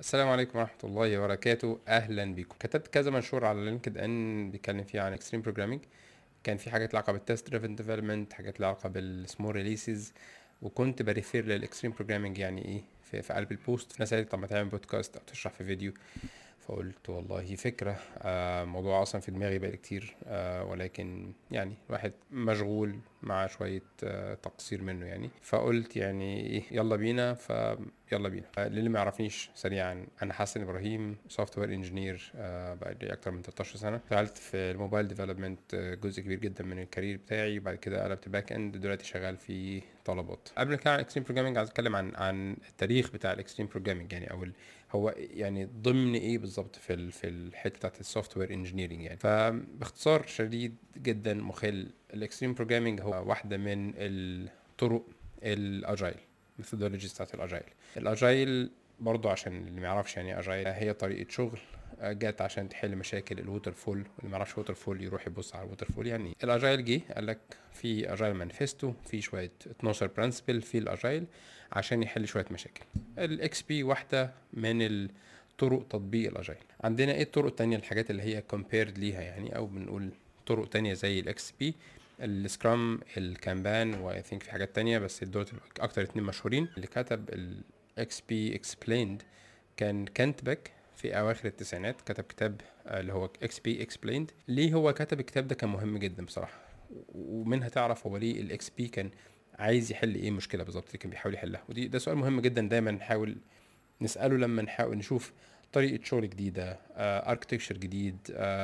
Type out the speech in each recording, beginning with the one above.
السلام عليكم ورحمة الله وبركاته أهلا بكم كتبت كذا منشور على لينكد إن بيتكلم فيه عن اكستريم بروجرامينج كان في حاجات لها علاقة بالتست دريفن ديفلوبمنت حاجات لها علاقة بالسمول ريليسز وكنت بريفير للاكستريم بروجرامينج يعني ايه في, في قلب البوست ناس قالت طب ما تعمل بودكاست او تشرح في فيديو فقلت والله فكرة آه موضوع أصلا في دماغي بقى كتير آه ولكن يعني الواحد مشغول مع شوية آه تقصير منه يعني فقلت يعني إيه يلا بينا فيلا بينا آه للي ما يعرفنيش سريعا أنا حسن إبراهيم سوفت وير انجينير بقى لي أكتر من 13 سنة اشتغلت في الموبايل ديفلوبمنت جزء كبير جدا من الكارير بتاعي وبعد كده قلبت باك اند دلوقتي شغال في طلبات قبل ما اتكلم عن اكستريم بروجرامينج عايز اتكلم عن عن التاريخ بتاع الاكستريم بروجرامينج يعني او ال هو يعني ضمن ايه بالظبط في ال في الحته بتاعت السوفت وير انجينيرنج يعني فباختصار شديد جدا مخل الاكستريم بروجرامينج هو واحده من الطرق الاجايل ميثودولوجيز بتاعت الاجايل الاجايل برضو عشان اللي ما يعرفش يعني اجايل هي طريقه شغل جت عشان تحل مشاكل الووتر فول واللي ما يعرفش ووتر فول يروح يبص على الووتر فول يعني الاجايل جه قال لك في اجايل مانيفستو في شويه 12 برنسبل في الاجايل عشان يحل شويه مشاكل الاكس بي واحده من طرق تطبيق الاجايل عندنا ايه الطرق التانية الحاجات اللي هي كومبيرد ليها يعني او بنقول طرق تانية زي الاكس بي السكرام الكامبان واي ثينك في حاجات تانية بس دول اكتر اتنين مشهورين اللي كتب الاكس بي اكسبليند كان كانت باك في اواخر التسعينات كتب كتاب اللي هو اكس بي اكسبليند ليه هو كتب الكتاب ده كان مهم جدا بصراحه ومنها تعرف هو ليه الاكس بي كان عايز يحل ايه مشكله بالظبط اللي كان بيحاول يحلها ودي ده سؤال مهم جدا دايما نحاول نساله لما نحاول نشوف طريقه شغل جديده اركتكشر جديد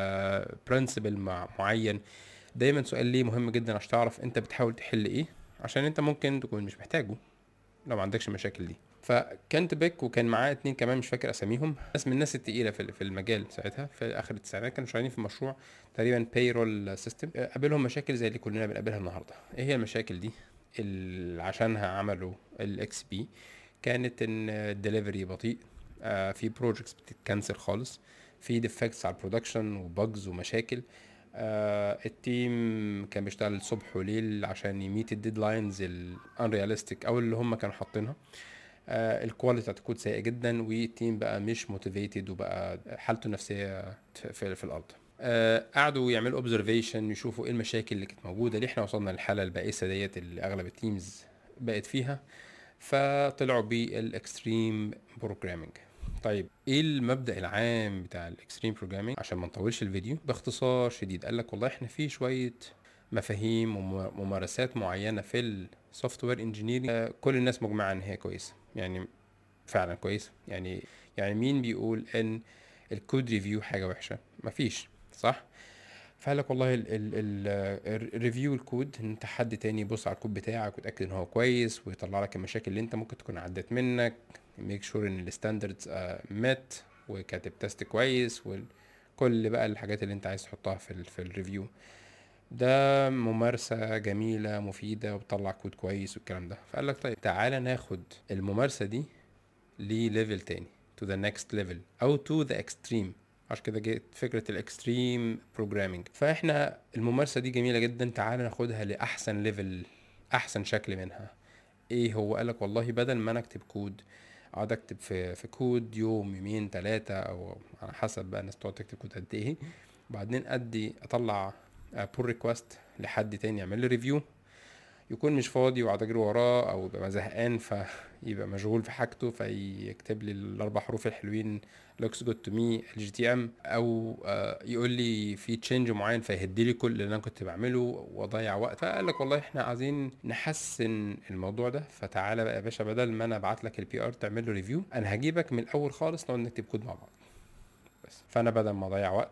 برنسبل مع معين دايما سؤال ليه مهم جدا عشان تعرف انت بتحاول تحل ايه عشان انت ممكن تكون مش محتاجه لو ما عندكش المشاكل دي فكانت بيك وكان معاه اتنين كمان مش فاكر اساميهم ناس من الناس التقيله في في المجال ساعتها في اخر التسعينات كانوا شغالين في مشروع تقريبا بايرول سيستم قابلهم مشاكل زي اللي كلنا بنقابلها النهارده ايه هي المشاكل دي اللي عشانها عملوا الاكس بي كانت ان الدليفري بطيء آه في بروجكتس بتتكنسل خالص في ديفكتس على البرودكشن وبجز ومشاكل آه التيم كان بيشتغل الصبح وليل عشان يميت الديدلاينز الانرياليستيك او اللي هم كانوا حاطينها آه الكواليتي بتاعت الكود سيئه جدا والتيم بقى مش موتيفيتد وبقى حالته النفسيه في, في الارض آه قعدوا يعملوا اوبزرفيشن يشوفوا ايه المشاكل اللي كانت موجوده ليه احنا وصلنا للحاله البائسه ديت اللي اغلب التيمز بقت فيها فطلعوا بالاكستريم بروجرامينج طيب ايه المبدا العام بتاع الاكستريم بروجرامينج عشان ما نطولش الفيديو باختصار شديد قال لك والله احنا في شويه مفاهيم وممارسات معينه في السوفت وير انجينيرنج كل الناس مجمعه ان هي كويسه يعني فعلا كويسه يعني يعني مين بيقول ان الكود ريفيو حاجه وحشه مفيش صح فقال لك والله الريفيو الكود ان انت حد تاني يبص على الكود بتاعك ويتاكد ان هو كويس ويطلع لك المشاكل اللي انت ممكن تكون عدت منك ميك شور ان الستاندردز مت وكاتب تيست كويس وكل بقى الحاجات اللي انت عايز تحطها في ال في الريفيو ده ممارسة جميلة مفيدة وبتطلع كود كويس والكلام ده فقال لك طيب تعالى ناخد الممارسة دي لليفل تاني to the next level او to the extreme عشان كده جت فكرة الاكستريم بروجرامينج فاحنا الممارسة دي جميلة جدا تعالى ناخدها لأحسن ليفل أحسن شكل منها ايه هو قالك والله بدل ما انا اكتب كود اقعد اكتب في في كود يوم يومين ثلاثة او على حسب بقى الناس تقعد تكتب كود قد ايه بعدين ادي اطلع بول ريكوست لحد تاني يعمل لي ريفيو يكون مش فاضي وقعد اجري وراه او يبقى زهقان فيبقى مشغول في حاجته فيكتب لي الاربع حروف الحلوين looks good to me الجي تي ام او يقول لي في تشينج معين فيهدي لي كل اللي انا كنت بعمله واضيع وقت فقال لك والله احنا عايزين نحسن الموضوع ده فتعالى بقى يا باشا بدل ما انا ابعت لك البي ار تعمل له ريفيو انا هجيبك من الاول خالص نقعد نكتب كود مع بعض بس فانا بدل ما اضيع وقت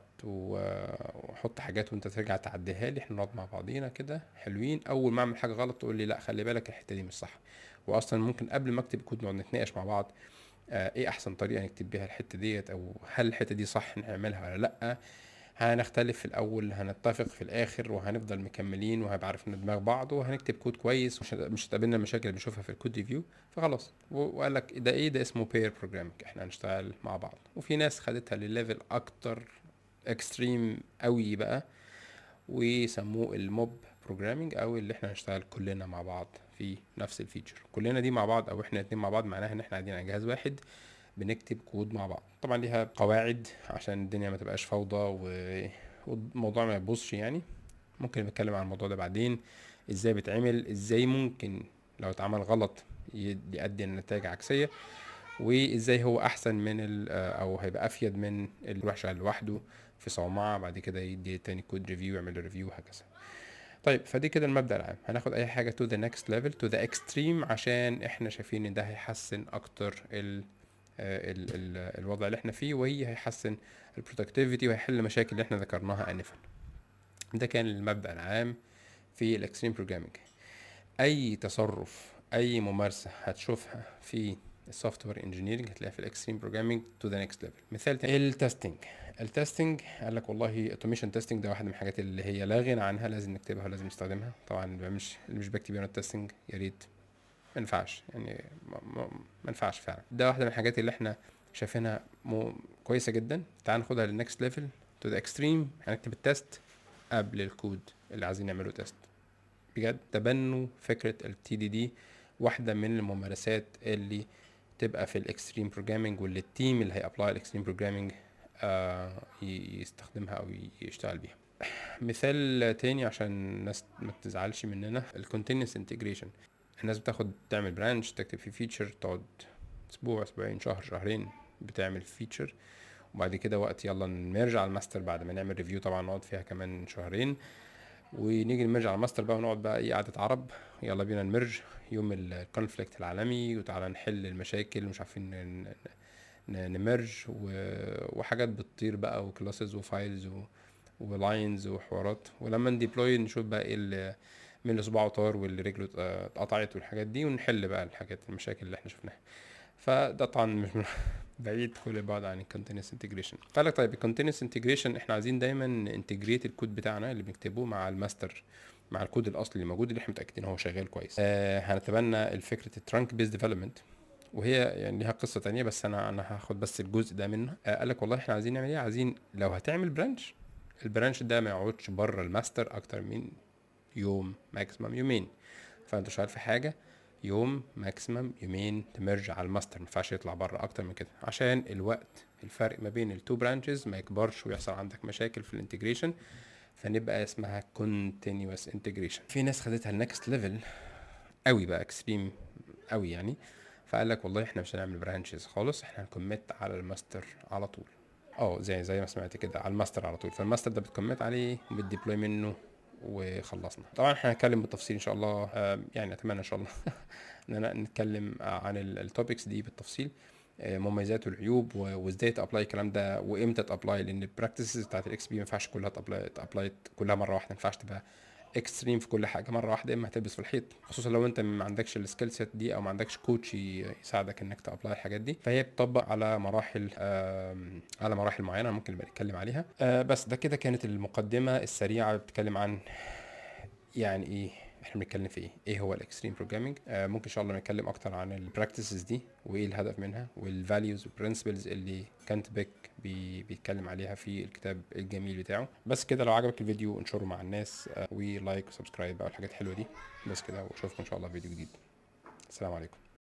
واحط حاجات وانت ترجع تعديها لي احنا نقعد مع بعضينا كده حلوين اول ما اعمل حاجه غلط تقول لي لا خلي بالك الحته دي مش صح واصلا ممكن قبل ما اكتب كود نقعد نتناقش مع بعض آه ايه احسن طريقه نكتب بيها الحته ديت او هل الحته دي صح نعملها ولا لا هنختلف في الاول هنتفق في الاخر وهنفضل مكملين وهيبقى عارفين دماغ بعض وهنكتب كود كويس مش مش هتقابلنا المشاكل اللي بنشوفها في الكود ريفيو فخلاص وقال لك ده ايه ده اسمه بير بروجرامينج احنا هنشتغل مع بعض وفي ناس خدتها لليفل اكتر اكستريم قوي بقى وسموه الموب بروجرامينج او اللي احنا هنشتغل كلنا مع بعض في نفس الفيتشر كلنا دي مع بعض او احنا اتنين مع بعض معناها ان احنا قاعدين على جهاز واحد بنكتب كود مع بعض طبعا ليها قواعد عشان الدنيا ما تبقاش فوضى و- والموضوع ما يبوظش يعني ممكن نتكلم عن الموضوع ده بعدين ازاي بيتعمل ازاي ممكن لو اتعمل غلط ي- يؤدي لنتائج عكسية وازاي هو احسن من ال او هيبقى افيد من اللي يروح شغال لوحده في صومعة بعد كده يدي تاني كود ريفيو يعمل ريفيو وهكذا طيب فدي كده المبدأ العام هناخد اي حاجة to the next level to the extreme عشان احنا شايفين ان ده هيحسن اكتر ال ال ال الوضع اللي احنا فيه وهي هيحسن البرودكتيفيتي وهيحل المشاكل اللي احنا ذكرناها انفا ده كان المبدأ العام في الاكستريم بروجرامينج اي تصرف اي ممارسة هتشوفها في السوفت وير انجينيرنج هتلاقيها في الاكستريم بروجرامينج تو ذا نيكست ليفل مثال تاني التستنج التستنج قال لك والله اوتوميشن تيستنج ده واحده من الحاجات اللي هي لا غنى عنها لازم نكتبها ولازم نستخدمها طبعا اللي مش اللي مش بكتب يونت تيستنج يا ريت ما ينفعش يعني ما, ما, ما ينفعش فعلا ده واحده من الحاجات اللي احنا شايفينها مو كويسه جدا تعال ناخدها للنكست ليفل تو ذا اكستريم هنكتب التست قبل الكود اللي عايزين نعمله تيست بجد تبنوا فكره التي دي دي واحده من الممارسات اللي تبقى في الاكستريم بروجرامينج واللي التيم اللي هيابلاي الاكستريم بروجرامينج يستخدمها او يشتغل بيها مثال تاني عشان الناس ما تزعلش مننا الكونتينوس انتجريشن الناس بتاخد تعمل برانش تكتب فيه فيتشر تقعد اسبوع اسبوعين شهر شهرين بتعمل فيتشر وبعد كده وقت يلا نرجع على الماستر بعد ما نعمل ريفيو طبعا نقعد فيها كمان شهرين ونيجي نمرج على الماستر بقى ونقعد بقى ايه قعدة عرب يلا بينا نمرج يوم الكونفليكت العالمي وتعالى نحل المشاكل مش عارفين ن- ن- ن- نمرج و- وحاجات بتطير بقى وكلاسز وفايلز ولاينز وحوارات ولما نديبلوي نشوف بقى ايه اللي مين اللي صباعه طار واللي رجله اه اتقطعت والحاجات دي ونحل بقى الحاجات المشاكل اللي احنا شفناها فده طبعا مش من بعيد كل البعد عن الكونتينوس انتجريشن فقال لك طيب الكونتينوس انتجريشن احنا عايزين دايما انتجريت الكود بتاعنا اللي بنكتبه مع الماستر مع الكود الاصلي اللي موجود اللي احنا متاكدين هو شغال كويس آه هنتبنى الفكره الترانك بيز ديفلوبمنت وهي يعني ليها قصه تانية بس انا انا هاخد بس الجزء ده منها آه قال لك والله احنا عايزين نعمل ايه عايزين لو هتعمل برانش البرانش ده ما يقعدش بره الماستر اكتر من يوم ماكسيمم يومين فانت شغال في حاجه يوم ماكسيمم يومين تمرج على الماستر ما ينفعش يطلع بره اكتر من كده عشان الوقت الفرق ما بين التو برانشز ما يكبرش ويحصل عندك مشاكل في الانتجريشن فنبقى اسمها continuous integration في ناس خدتها النكست ليفل قوي بقى اكستريم قوي يعني فقال لك والله احنا مش هنعمل برانشز خالص احنا هنكمت على الماستر على طول اه زي زي ما سمعت كده على الماستر على طول فالماستر ده بتكمت عليه وبتديبلوي منه وخلصنا طبعا احنا هنتكلم بالتفصيل ان شاء الله آه، يعني اتمنى ان شاء الله اننا نتكلم عن التوبكس دي بالتفصيل آه، مميزات والعيوب و- وازاي تابلاي الكلام ده وامتى تابلاي لان البراكتسز بتاعت الاكس بي ما ينفعش كلها تابلاي كلها مره واحده ما ينفعش تبقى اكستريم في كل حاجه مره واحده اما هتلبس في الحيط خصوصا لو انت ما عندكش السكيل سيت دي او ما عندكش كوتش ي- يساعدك انك تابلاي الحاجات دي فهي بتطبق على مراحل آم، على مراحل معينه ممكن نبقى نتكلم عليها آه، بس ده كده كانت المقدمه السريعه بتتكلم عن يعني ايه احنا بنتكلم في ايه ايه هو الاكستريم بروجرامينج آه ممكن ان شاء الله نتكلم اكتر عن البراكتسز دي وايه الهدف منها والفاليوز والبرنسبلز اللي كانت بيك بي بيتكلم عليها في الكتاب الجميل بتاعه بس كده لو عجبك الفيديو انشره مع الناس آه ولايك وسبسكرايب بقى والحاجات الحلوه دي بس كده واشوفكم ان شاء الله في فيديو جديد السلام عليكم